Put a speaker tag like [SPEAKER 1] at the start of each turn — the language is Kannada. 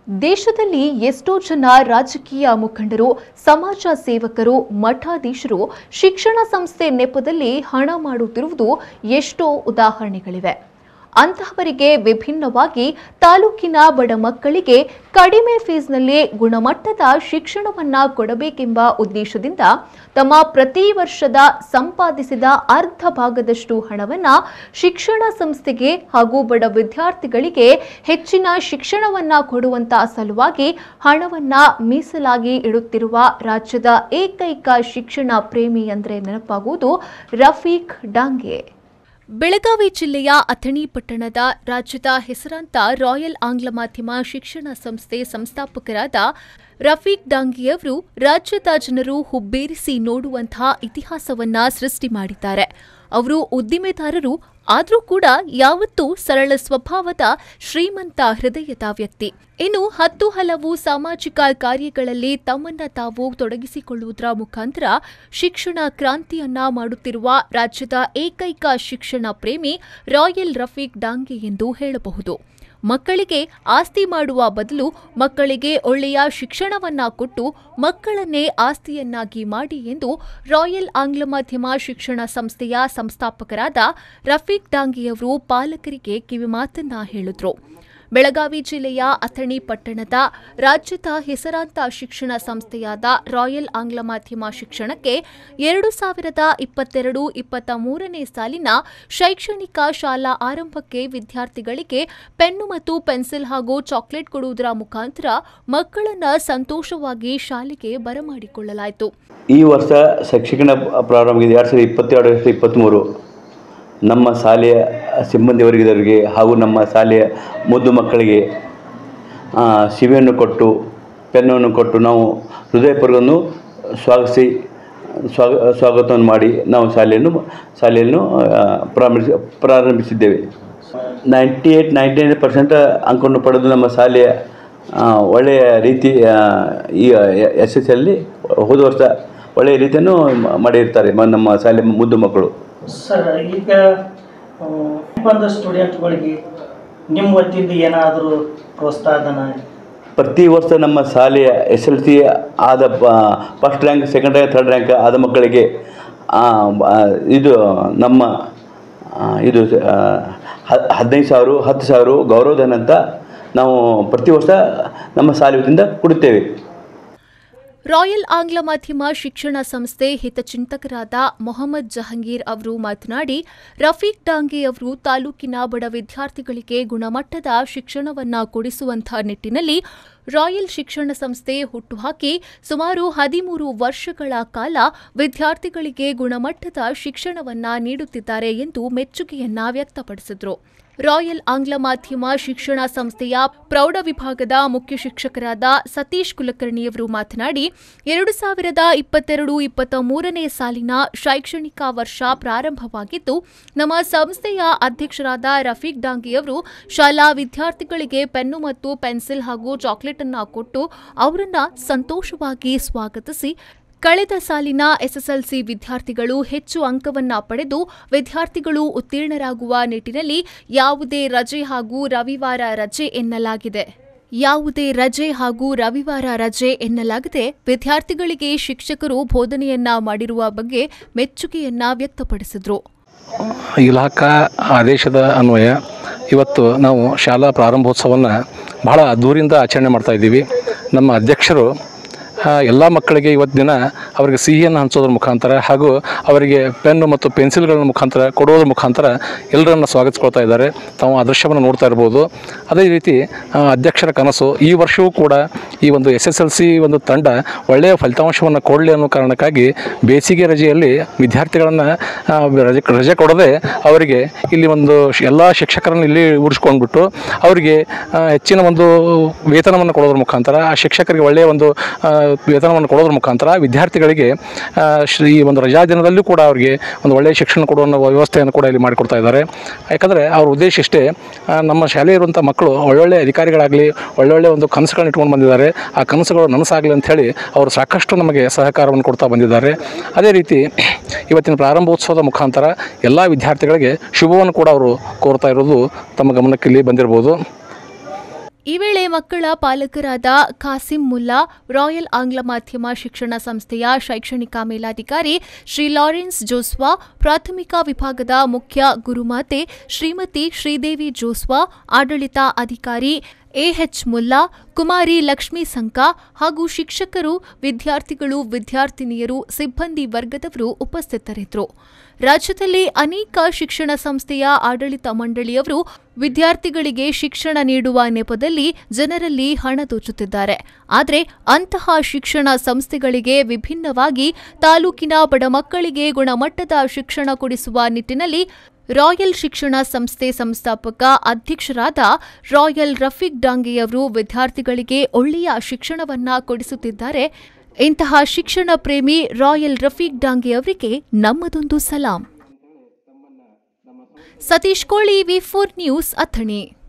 [SPEAKER 1] ದೇಶದಲ್ಲಿ ಎಷ್ಟೋ ಜನ ರಾಜಕೀಯ ಮುಖಂಡರು ಸಮಾಜ ಸೇವಕರು ಮಠಾಧೀಶರು ಶಿಕ್ಷಣ ಸಂಸ್ಥೆ ನೆಪದಲ್ಲಿ ಹಣ ಮಾಡುತ್ತಿರುವುದು ಎಷ್ಟೋ ಉದಾಹರಣೆಗಳಿವೆ ಅಂತಹವರಿಗೆ ವಿಭಿನ್ನವಾಗಿ ತಾಲೂಕಿನ ಬಡ ಮಕ್ಕಳಿಗೆ ಕಡಿಮೆ ಫೀಸ್ನಲ್ಲಿ ಗುಣಮಟ್ಟದ ಶಿಕ್ಷಣವನ್ನ ಕೊಡಬೇಕೆಂಬ ಉದ್ದೇಶದಿಂದ ತಮ್ಮ ಪ್ರತಿ ವರ್ಷದ ಸಂಪಾದಿಸಿದ ಅರ್ಧ ಭಾಗದಷ್ಟು ಹಣವನ್ನ ಶಿಕ್ಷಣ ಸಂಸ್ಥೆಗೆ ಹಾಗೂ ಬಡ ವಿದ್ಯಾರ್ಥಿಗಳಿಗೆ ಹೆಚ್ಚಿನ ಶಿಕ್ಷಣವನ್ನ ಕೊಡುವಂತ ಸಲುವಾಗಿ ಹಣವನ್ನ ಮೀಸಲಾಗಿ ಇಡುತ್ತಿರುವ ರಾಜ್ಯದ ಏಕೈಕ ಶಿಕ್ಷಣ ಪ್ರೇಮಿ ಅಂದ್ರೆ ನೆನಪಾಗುವುದು ರಫೀಕ್ ಡಾಂಗೆ ಬೆಳಗಾವಿ ಜಿಲ್ಲೆಯ ಅಥಣಿ ಪಟ್ಟಣದ ರಾಜ್ಯದ ಹೆಸರಾಂತ ರಾಯಲ್ ಆಂಗ್ಲ ಮಾಧ್ಯಮ ಶಿಕ್ಷಣ ಸಂಸ್ಥೆ ಸಂಸ್ಥಾಪಕರಾದ ರಫೀಕ್ ಡಾಂಗಿಯವರು ರಾಜ್ಯದ ಜನರು ಹುಬ್ಬೇರಿಸಿ ನೋಡುವಂತಹ ಇತಿಹಾಸವನ್ನ ಸೃಷ್ಟಿ ಮಾಡಿದ್ದಾರೆ ಅವರು ಉದ್ದಿಮೆದಾರರು ಆದರೂ ಕೂಡ ಯಾವತ್ತೂ ಸರಳ ಸ್ವಭಾವದ ಶ್ರೀಮಂತ ಹೃದಯದ ವ್ಯಕ್ತಿ ಇನ್ನು ಹತ್ತು ಹಲವು ಸಾಮಾಜಿಕ ಕಾರ್ಯಗಳಲ್ಲಿ ತಮ್ಮನ್ನ ತಾವು ತೊಡಗಿಸಿಕೊಳ್ಳುವುದರ ಮುಖಾಂತರ ಶಿಕ್ಷಣ ಕ್ರಾಂತಿಯನ್ನ ಮಾಡುತ್ತಿರುವ ರಾಜ್ಯದ ಏಕೈಕ ಶಿಕ್ಷಣ ಪ್ರೇಮಿ ರಾಯಲ್ ರಫೀಕ್ ಡಾಂಗೆ ಎಂದು ಹೇಳಬಹುದು ಮಕ್ಕಳಿಗೆ ಆಸ್ತಿ ಮಾಡುವ ಬದಲು ಮಕ್ಕಳಿಗೆ ಒಳ್ಳೆಯ ಶಿಕ್ಷಣವನ್ನ ಕೊಟ್ಟು ಮಕ್ಕಳನ್ನೇ ಆಸ್ತಿಯನ್ನಾಗಿ ಮಾಡಿ ಎಂದು ರಾಯಲ್ ಆಂಗ್ಲ ಮಾಧ್ಯಮ ಶಿಕ್ಷಣ ಸಂಸ್ಥೆಯ ಸಂಸ್ಥಾಪಕರಾದ ರಫೀಕ್ ಡಾಂಗಿಯವರು ಪಾಲಕರಿಗೆ ಕಿವಿಮಾತನ್ನ ಹೇಳಿದ್ರು ಬೆಳಗಾವಿ ಜಿಲ್ಲೆಯ ಅಥಣಿ ಪಟ್ಟಣದ ರಾಜ್ಯದ ಹೆಸರಾಂತ ಶಿಕ್ಷಣ ಸಂಸ್ಥೆಯಾದ ರಾಯಲ್ ಆಂಗ್ಲ ಮಾಧ್ಯಮ ಶಿಕ್ಷಣಕ್ಕೆ ಎರಡು ಸಾವಿರದ ಇಪ್ಪತ್ತೆರಡು ಇಪ್ಪತ್ತ ಮೂರನೇ ಸಾಲಿನ ಶೈಕ್ಷಣಿಕ ಶಾಲಾ ಆರಂಭಕ್ಕೆ ವಿದ್ಯಾರ್ಥಿಗಳಿಗೆ ಪೆನ್ನು ಮತ್ತು ಪೆನ್ಸಿಲ್ ಹಾಗೂ ಚಾಕ್ಲೇಟ್ ಕೊಡುವುದರ ಮುಖಾಂತರ ಮಕ್ಕಳನ್ನ ಸಂತೋಷವಾಗಿ ಶಾಲೆಗೆ ಬರಮಾಡಿಕೊಳ್ಳಲಾಯಿತು
[SPEAKER 2] ಈ ವರ್ಷ ಶೈಕ್ಷಣಿಕ ಪ್ರಾರಂಭವಾಗಿದೆ ಎರಡು ಸಾವಿರದ ಇಪ್ಪತ್ತೆರಡು ಎರಡು ಸಾವಿರದ ಇಪ್ಪತ್ತ್ಮೂರು ನಮ್ಮ ಶಾಲೆಯ ಸಿಬ್ಬಂದಿ ವರ್ಗದವರಿಗೆ ಹಾಗೂ ನಮ್ಮ ಶಾಲೆಯ ಮುದ್ದು ಮಕ್ಕಳಿಗೆ ಆ, ಶಿವೆಯನ್ನು ಕೊಟ್ಟು ಪೆನ್ನನ್ನು ಕೊಟ್ಟು ನಾವು ಹೃದಯಪೂರ್ವವನ್ನು ಸ್ವಾಗತಿಸಿ ಸ್ವಾಗ ಸ್ವಾಗತವನ್ನು ಮಾಡಿ ನಾವು ಶಾಲೆಯನ್ನು ಶಾಲೆಯನ್ನು ಆ, ಪ್ರಾರಂಭಿಸಿ ಪ್ರಾರಂಭಿಸಿದ್ದೇವೆ ninety eight ninety nine percent ಅಂಕವನ್ನು ಪಡೆದು ನಮ್ಮ ಶಾಲೆಯ ಆ, ಒಳ್ಳೆಯ ರೀತಿ ಆ, ಈ ಎಸ್ ಎಸ್ ಅಲ್ಲಿ ಹೋದ ವರ್ಷ ಒಳ್ಳೆಯ ರೀತಿಯನ್ನು ಮ- ಮಾಡಿರ್ತಾರೆ ಮ- ನಮ್ಮ ಶಾಲೆ ಮುದ್ದು ಮಕ್ಕಳು
[SPEAKER 3] ಸರ್ ಈಗ ಆ, ಬಂದ ಸ್ಟೂಡೆಂಟ್ಗಳಿಗೆ ನಿಮ್ಮ ವತಿಯಿಂದ ಏನಾದರೂ ಪ್ರೋತ್ಸಾಹಧನ
[SPEAKER 2] ಪ್ರತಿ ವರ್ಷ ನಮ್ಮ ಶಾಲೆಯ ಎಸ್ ಎಲ್ ಸಿ ಆದ first rank second rank third rank ಆದ ಮಕ್ಕಳಿಗೆ ಆ, ಆ, ಇದು ನಮ್ಮ ಆ, ಇದು ಆ, ಹ- ಹದಿನೈದು ಸಾವಿರ ಹತ್ತು ಸಾವಿರ ಗೌರವಧನ ಅಂತ ನಾವು ಪ್ರತಿ ವರ್ಷ ನಮ್ಮ ಶಾಲೆ ವತಿಯಿಂದ ಕೊಡುತ್ತೇವೆ
[SPEAKER 1] ರಾಯಲ್ ಆಂಗ್ಲ ಮಾಧ್ಯಮ ಶಿಕ್ಷಣ ಸಂಸ್ಥೆ ಹಿತಚಿಂತಕರಾದ ಮೊಹಮ್ಮದ್ ಜಹಂಗೀರ್ ಅವರು ಮಾತನಾಡಿ ರಫೀಕ್ ಡಾಂಗೆ ಅವರು ತಾಲೂಕಿನ ಬಡ ವಿದ್ಯಾರ್ಥಿಗಳಿಗೆ ಗುಣಮಟ್ಟದ ಶಿಕ್ಷಣವನ್ನ ಕೊಡಿಸುವಂತಹ ನಿಟ್ಟಿನಲ್ಲಿ ರಾಯಲ್ ಶಿಕ್ಷಣ ಸಂಸ್ಥೆ ಹುಟ್ಟುಹಾಕಿ ಸುಮಾರು ಹದಿಮೂರು ವರ್ಷಗಳ ಕಾಲ ವಿದ್ಯಾರ್ಥಿಗಳಿಗೆ ಗುಣಮಟ್ಟದ ಶಿಕ್ಷಣವನ್ನ ನೀಡುತ್ತಿದ್ದಾರೆ ಎಂದು ಮೆಚ್ಚುಗೆಯನ್ನ ವ್ಯಕ್ತಪಡಿಸಿದರು ರಾಯಲ್ ಆಂಗ್ಲ ಮಾಧ್ಯಮ ಶಿಕ್ಷಣ ಸಂಸ್ಥೆಯ ಪ್ರೌಢ ವಿಭಾಗದ ಮುಖ್ಯ ಶಿಕ್ಷಕರಾದ ಸತೀಶ್ ಕುಲಕರ್ಣಿಯವರು ಮಾತನಾಡಿ ಎರಡು ಸಾವಿರದ ಇಪ್ಪತ್ತೆರಡು ಇಪ್ಪತ್ತ ಮೂರನೇ ಸಾಲಿನ ಶೈಕ್ಷಣಿಕ ವರ್ಷ ಪ್ರಾರಂಭವಾಗಿದ್ದು ನಮ್ಮ ಸಂಸ್ಥೆಯ ಅಧ್ಯಕ್ಷರಾದ ರಫೀಕ್ ಡಾಂಗಿಯವರು ಶಾಲಾ ವಿದ್ಯಾರ್ಥಿಗಳಿಗೆ ಪೆನ್ನು ಮತ್ತು ಪೆನ್ಸಿಲ್ ಹಾಗೂ ಚಾಕ್ಲೇಟ್ ಅನ್ನ ಕೊಟ್ಟು ಅವರನ್ನ ಸಂತೋಷವಾಗಿ ಸ್ವಾಗತಿಸಿ ಕಳೆದ ಸಾಲಿನ ಎಸ್ಎಸ್ಎಲ್ಸಿ ವಿದ್ಯಾರ್ಥಿಗಳು ಹೆಚ್ಚು ಅಂಕವನ್ನ ಪಡೆದು ವಿದ್ಯಾರ್ಥಿಗಳು ಉತ್ತೀರ್ಣರಾಗುವ ನಿಟ್ಟಿನಲ್ಲಿ ಯಾವುದೇ ರಜೆ ಹಾಗೂ ರವಿವಾರ ರಜೆ ಎನ್ನಲಾಗಿದೆ ಯಾವುದೇ ರಜೆ ಹಾಗೂ ರವಿವಾರ ರಜೆ ಎನ್ನಲಾಗದೆ ವಿದ್ಯಾರ್ಥಿಗಳಿಗೆ ಶಿಕ್ಷಕರು ಬೋಧನೆಯನ್ನ ಮಾಡಿರುವ ಬಗ್ಗೆ ಮೆಚ್ಚುಗೆಯನ್ನ ವ್ಯಕ್ತಪಡಿಸಿದ್ರು
[SPEAKER 4] ಇಲಾಖಾ ಆದೇಶದ ಅನ್ವಯ ಇವತ್ತು ನಾವು ಶಾಲಾ ಪ್ರಾರಂಭೋತ್ಸವವನ್ನು ಬಹಳ ಅದ್ದೂರಿಂದ ಆಚರಣೆ ಮಾಡ್ತಾ ಇದ್ದೀವಿ ನಮ್ಮ ಅಧ್ಯಕ್ಷರು ಎಲ್ಲ ಮಕ್ಕಳಿಗೆ ಇವತ್ತು ದಿನ ಅವರಿಗೆ ಸಿಹಿಯನ್ನು ಹಂಚೋದ್ರ ಮುಖಾಂತರ ಹಾಗೂ ಅವರಿಗೆ ಪೆನ್ನು ಮತ್ತು ಪೆನ್ಸಿಲ್ಗಳ ಮುಖಾಂತರ ಕೊಡೋದ್ರ ಮುಖಾಂತರ ಎಲ್ಲರನ್ನ ಸ್ವಾಗತಿಸ್ಕೊಳ್ತಾ ಇದ್ದಾರೆ ತಾವು ಆ ದೃಶ್ಯವನ್ನು ನೋಡ್ತಾ ಇರ್ಬೋದು ಅದೇ ರೀತಿ ಆ, ಅಧ್ಯಕ್ಷರ ಕನಸು ಈ ವರ್ಷವೂ ಕೂಡ ಈ ಒಂದು ಎಸ್ ಎಸ್ ಎಲ್ ಸಿ ಒಂದು ತಂಡ ಒಳ್ಳೆಯ ಫಲಿತಾಂಶವನ್ನು ಕೊಡಲಿ ಅನ್ನೋ ಕಾರಣಕ್ಕಾಗಿ ಬೇಸಿಗೆ ರಜೆಯಲ್ಲಿ ವಿದ್ಯಾರ್ಥಿಗಳನ್ನು ರಜೆ ರಜೆ ಕೊಡದೆ ಅವರಿಗೆ ಇಲ್ಲಿ ಒಂದು ಎಲ್ಲ ಶಿಕ್ಷಕರನ್ನು ಇಲ್ಲಿ ಉಳಿಸ್ಕೊಂಡ್ಬಿಟ್ಟು ಅವರಿಗೆ ಆ, ಹೆಚ್ಚಿನ ಒಂದು ವೇತನವನ್ನು ಕೊಡೋದ್ರ ಮುಖಾಂತರ ಆ ಶಿಕ್ಷಕರಿಗೆ ಒಳ್ಳೆಯ ಒಂದು ಆ, ವೇತನವನ್ನು ಕೊಡೋದ್ರ ಮುಖಾಂತರ ವಿದ್ಯಾರ್ಥಿಗಳಿಗೆ ಆ, ಶ್ರೀ ಈ ಒಂದು ರಜಾ ದಿನದಲ್ಲೂ ಕೂಡ ಅವರಿಗೆ ಒಂದು ಒಳ್ಳೆಯ ಶಿಕ್ಷಣ ಕೊಡುವ ವ್ಯವಸ್ಥೆಯನ್ನು ಕೂಡ ಇಲ್ಲಿ ಮಾಡಿಕೊಡ್ತಾ ಇದ್ದಾರೆ ಯಾಕಂದರೆ ಅವ್ರ ಉದ್ದೇಶ ಇಷ್ಟೇ ಆ, ನಮ್ಮ ಶಾಲೆ ಇರುವಂಥ ಮಕ್ಕಳು ಒಳ್ಳೊಳ್ಳೆ ಅಧಿಕಾರಿಗಳಾಗಲಿ ಒಳ್ಳೊಳ್ಳೆ ಒಂದು ಕನಸುಗಳನ್ನ ಇಟ್ಕೊಂಡು ಬಂದಿದ್ದಾರೆ ಆ ಕನಸುಗಳು ನನಸಾಗಲಿ ಅಂಥೇಳಿ ಅವರು ಸಾಕಷ್ಟು ನಮಗೆ ಸಹಕಾರವನ್ನು ಕೊಡ್ತಾ ಬಂದಿದ್ದಾರೆ ಅದೇ ರೀತಿ ಇವತ್ತಿನ ಪ್ರಾರಂಭೋತ್ಸವದ ಮುಖಾಂತರ ಎಲ್ಲ ವಿದ್ಯಾರ್ಥಿಗಳಿಗೆ ಶುಭವನ್ನು ಕೂಡ ಅವರು ಕೋರ್ತಾ ಇರೋದು ತಮ್ಮ ಗಮನಕ್ಕೆ ಇಲ್ಲಿ ಬಂದಿರ್ಬೋದು
[SPEAKER 1] ಈ ವೇಳೆ ಮಕ್ಕಳ ಪಾಲಕರಾದ ಖಾಸಿಂ ಮುಲ್ಲಾ ರಾಯಲ್ ಆಂಗ್ಲ ಮಾಧ್ಯಮ ಶಿಕ್ಷಣ ಸಂಸ್ಥೆಯ ಶೈಕ್ಷಣಿಕ ಮೇಲಾಧಿಕಾರಿ ಶ್ರೀ ಲಾರೆನ್ಸ್ ಜೋಸ್ವಾ ಪ್ರಾಥಮಿಕ ವಿಭಾಗದ ಮುಖ್ಯ ಗುರುಮಾತೆ ಶ್ರೀಮತಿ ಶ್ರೀದೇವಿ ಜೋಸ್ವಾ ಆಡಳಿತ ಅಧಿಕಾರಿ ಎಎಚ್ ಮುಲ್ಲಾ ಕುಮಾರಿ ಲಕ್ಷ್ಮೀ ಸಂಕ ಹಾಗೂ ಶಿಕ್ಷಕರು ವಿದ್ಯಾರ್ಥಿಗಳು ವಿದ್ಯಾರ್ಥಿನಿಯರು ಸಿಬ್ಬಂದಿ ವರ್ಗದವರು ಉಪಸ್ಥಿತರಿದ್ದರು ರಾಜ್ಯದಲ್ಲಿ ಅನೇಕ ಶಿಕ್ಷಣ ಸಂಸ್ಥೆಯ ಆಡಳಿತ ಮಂಡಳಿಯವರು ವಿದ್ಯಾರ್ಥಿಗಳಿಗೆ ಶಿಕ್ಷಣ ನೀಡುವ ನೆಪದಲ್ಲಿ ಜನರಲ್ಲಿ ಹಣ ದೋಚುತ್ತಿದ್ದಾರೆ ಆದರೆ ಅಂತಹ ಶಿಕ್ಷಣ ಸಂಸ್ಥೆಗಳಿಗೆ ವಿಭಿನ್ನವಾಗಿ ತಾಲೂಕಿನ ಬಡ ಮಕ್ಕಳಿಗೆ ಗುಣಮಟ್ಟದ ಶಿಕ್ಷಣ ಕೊಡಿಸುವ ನಿಟ್ಟಿನಲ್ಲಿ ರಾಯಲ್ ಶಿಕ್ಷಣ ಸಂಸ್ಥೆ ಸಂಸ್ಥಾಪಕ ಅಧ್ಯಕ್ಷರಾದ ರಾಯಲ್ ರಫೀಕ್ ಡಾಂಗೆಯವರು ವಿದ್ಯಾರ್ಥಿಗಳಿಗೆ ಒಳ್ಳೆಯ ಶಿಕ್ಷಣವನ್ನ ಕೊಡಿಸುತ್ತಿದ್ದಾರೆ ಇಂತಹ ಶಿಕ್ಷಣ ಪ್ರೇಮಿ ರಾಯಲ್ ರಫೀಕ್ ಡಾಂಗೆ ಅವರಿಗೆ ನಮ್ಮದೊಂದು ಸಲಾಂ ಸತೀಶ್ ಕೋಳಿ ವಿ ಫೋರ್ ನ್ಯೂಸ್ ಅಥಣಿ